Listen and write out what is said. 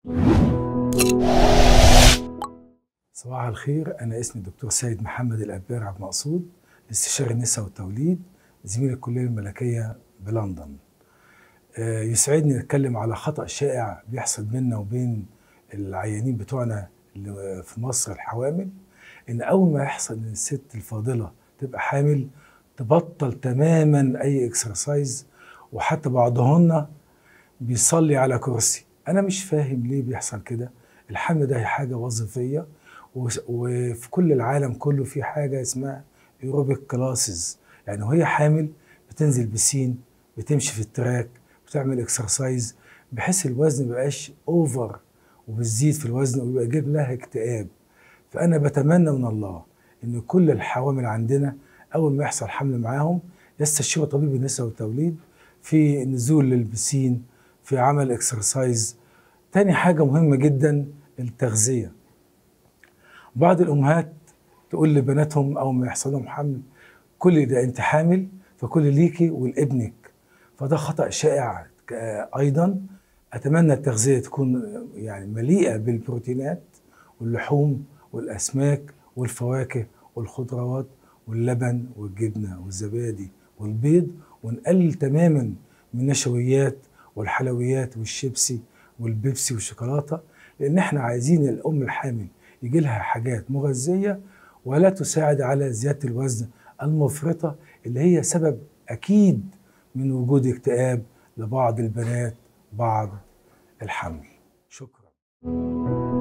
صباح الخير أنا اسمي الدكتور سيد محمد الأبار عبد المقصود استشاري النساء والتوليد زميل الكلية الملكية بلندن آه، يسعدني نتكلم على خطأ شائع بيحصل بيننا وبين العيانين بتوعنا اللي في مصر الحوامل إن أول ما يحصل إن الست الفاضلة تبقى حامل تبطل تماما أي اكسرسايز وحتى بعضهن بيصلي على كرسي أنا مش فاهم ليه بيحصل كده الحمل ده هي حاجة وظيفية وس- وفي كل العالم كله في حاجة اسمها ايروبيك كلاسز يعني وهي حامل بتنزل بسين بتمشي في التراك بتعمل اكسرسايز بحيث الوزن ميبقاش اوفر وبتزيد في الوزن ويبقى يجيب لها اكتئاب فانا بتمنى من الله ان كل الحوامل عندنا اول ما يحصل حمل معاهم يستشيروا طبيب النساء والتوليد في نزول للبسين في عمل اكسرسايز تاني حاجة مهمة جدا التغذية بعض الأمهات تقول لبناتهم أول ما يحصل لهم حمل كل ده أنت حامل فكل ليكي ولابنك فده خطأ شائع ك- أيضا أتمنى التغذية تكون يعني مليئة بالبروتينات واللحوم والأسماك والفواكه والخضروات واللبن والجبنة والزبادي والبيض ونقلل تماما من النشويات والحلويات والشيبسي والبيبسي والشوكولاتة لأن احنا عايزين الأم الحامل يجي لها حاجات مغذية ولا تساعد على زيادة الوزن المفرطة اللي هي سبب أكيد من وجود اكتئاب لبعض البنات بعد الحمل شكرا